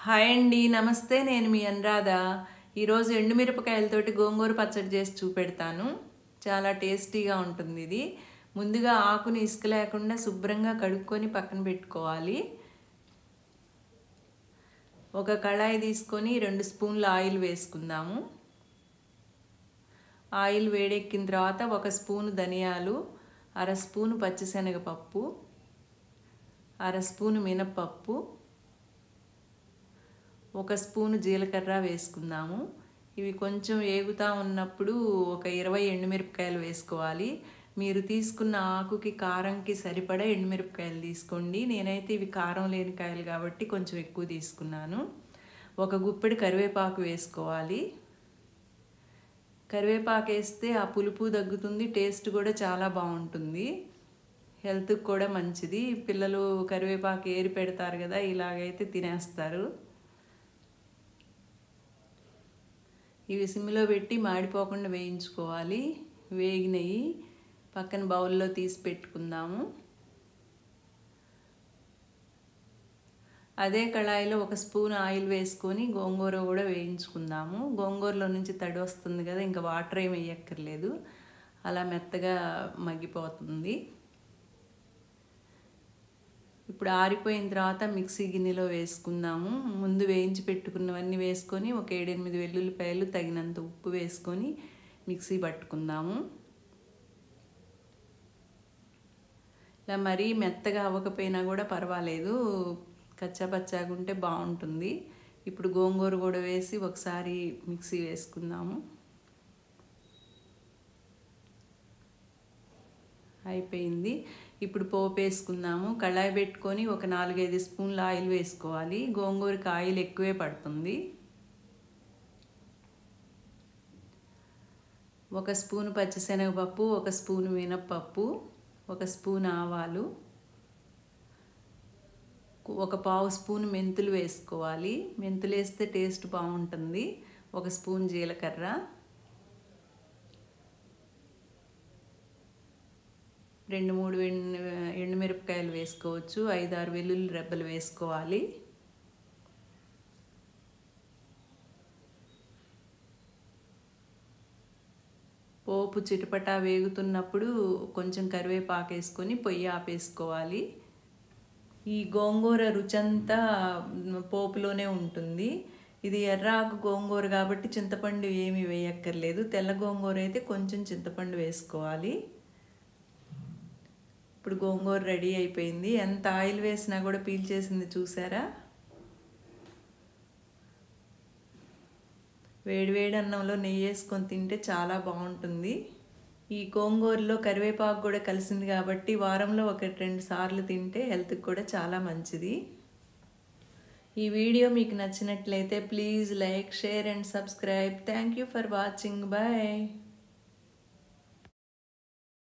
hi అండి నమస్తే నేను మీ అనురాధ ఈరోజు ఎండుమిరపకాయలతోటి గోంగూర పచ్చడి చేసి చూపెడతాను చాలా టేస్టీగా ఉంటుంది ఇది ముందుగా ఆకుని ఇసుక లేకుండా శుభ్రంగా కడుక్కొని పక్కన పెట్టుకోవాలి ఒక కళాయి తీసుకొని రెండు స్పూన్ల ఆయిల్ వేసుకుందాము ఆయిల్ వేడెక్కిన తర్వాత ఒక స్పూను ధనియాలు అర స్పూను పచ్చిశనగపప్పు అర స్పూను మినప్పప్పు ఒక స్పూను జీలకర్ర వేసుకుందాము ఇవి కొంచెం వేగుతూ ఉన్నప్పుడు ఒక ఇరవై ఎండుమిరపకాయలు వేసుకోవాలి మీరు తీసుకున్న ఆకుకి కారంకి సరిపడా ఎండుమిరపకాయలు తీసుకోండి నేనైతే ఇవి కారం లేని కాయలు కాబట్టి కొంచెం ఎక్కువ తీసుకున్నాను ఒక గుప్పెడు కరివేపాకు వేసుకోవాలి కరివేపాకు వేస్తే ఆ పులుపు తగ్గుతుంది టేస్ట్ కూడా చాలా బాగుంటుంది హెల్త్కి కూడా మంచిది పిల్లలు కరివేపాకు ఏరి పెడతారు కదా ఇలాగైతే తినేస్తారు ఇవి సిమ్లో పెట్టి మాడిపోకుండా వేయించుకోవాలి వేగినవి పక్కన బౌల్లో తీసి పెట్టుకుందాము అదే కళాయిలో ఒక స్పూన్ ఆయిల్ వేసుకొని గోంగూర కూడా వేయించుకుందాము గోంగూరలో నుంచి తడి వస్తుంది కదా ఇంకా వాటర్ ఏమి వేయక్కర్లేదు అలా మెత్తగా మగ్గిపోతుంది ఇప్పుడు ఆరిపోయిన తర్వాత మిక్సీ గిన్నెలో వేసుకుందాము ముందు వేయించి పెట్టుకున్నవన్నీ వేసుకొని ఒక ఏడెనిమిది వెల్లుల్లిపాయలు తగినంత ఉప్పు వేసుకొని మిక్సీ పట్టుకుందాము ఇలా మరీ మెత్తగా అవ్వకపోయినా కూడా పర్వాలేదు కచ్చాపచ్చాగా ఉంటే బాగుంటుంది ఇప్పుడు గోంగూర కూడా వేసి ఒకసారి మిక్సీ వేసుకుందాము అయిపోయింది ఇప్పుడు పోపు వేసుకుందాము కళాయి పెట్టుకొని ఒక నాలుగైదు స్పూన్ల ఆయిల్ వేసుకోవాలి గోంగూరకి ఆయిల్ ఎక్కువే పడుతుంది ఒక స్పూను పచ్చిశనగపప్పు ఒక స్పూను మినప్పప్పు ఒక స్పూన్ ఆవాలు ఒక పావు స్పూన్ మెంతులు వేసుకోవాలి మెంతులు వేస్తే టేస్ట్ బాగుంటుంది ఒక స్పూన్ జీలకర్ర రెండు మూడు ఎండు ఎండుమిరపకాయలు వేసుకోవచ్చు ఐదు ఆరు వెల్లుల్లి రెబ్బలు వేసుకోవాలి పోపు చిటపటా వేగుతున్నప్పుడు కొంచెం కరివేపాకు వేసుకొని పొయ్యి ఆపేసుకోవాలి ఈ గోంగూర రుచంతా పోపులోనే ఉంటుంది ఇది ఎర్రాకు గోంగూర కాబట్టి చింతపండు ఏమీ వేయక్కర్లేదు తెల్ల గోంగూర అయితే కొంచెం చింతపండు వేసుకోవాలి ఇప్పుడు గోంగూర రెడీ అయిపోయింది ఎంత ఆయిల్ వేసినా కూడా పీల్చేసింది చూసారా వేడివేడి అన్నంలో నెయ్యి వేసుకొని తింటే చాలా బాగుంటుంది ఈ గోంగూరలో కరివేపాకు కూడా కలిసింది కాబట్టి వారంలో ఒక రెండు సార్లు తింటే హెల్త్కి కూడా చాలా మంచిది ఈ వీడియో మీకు నచ్చినట్లయితే please like share and subscribe thank you for watching bye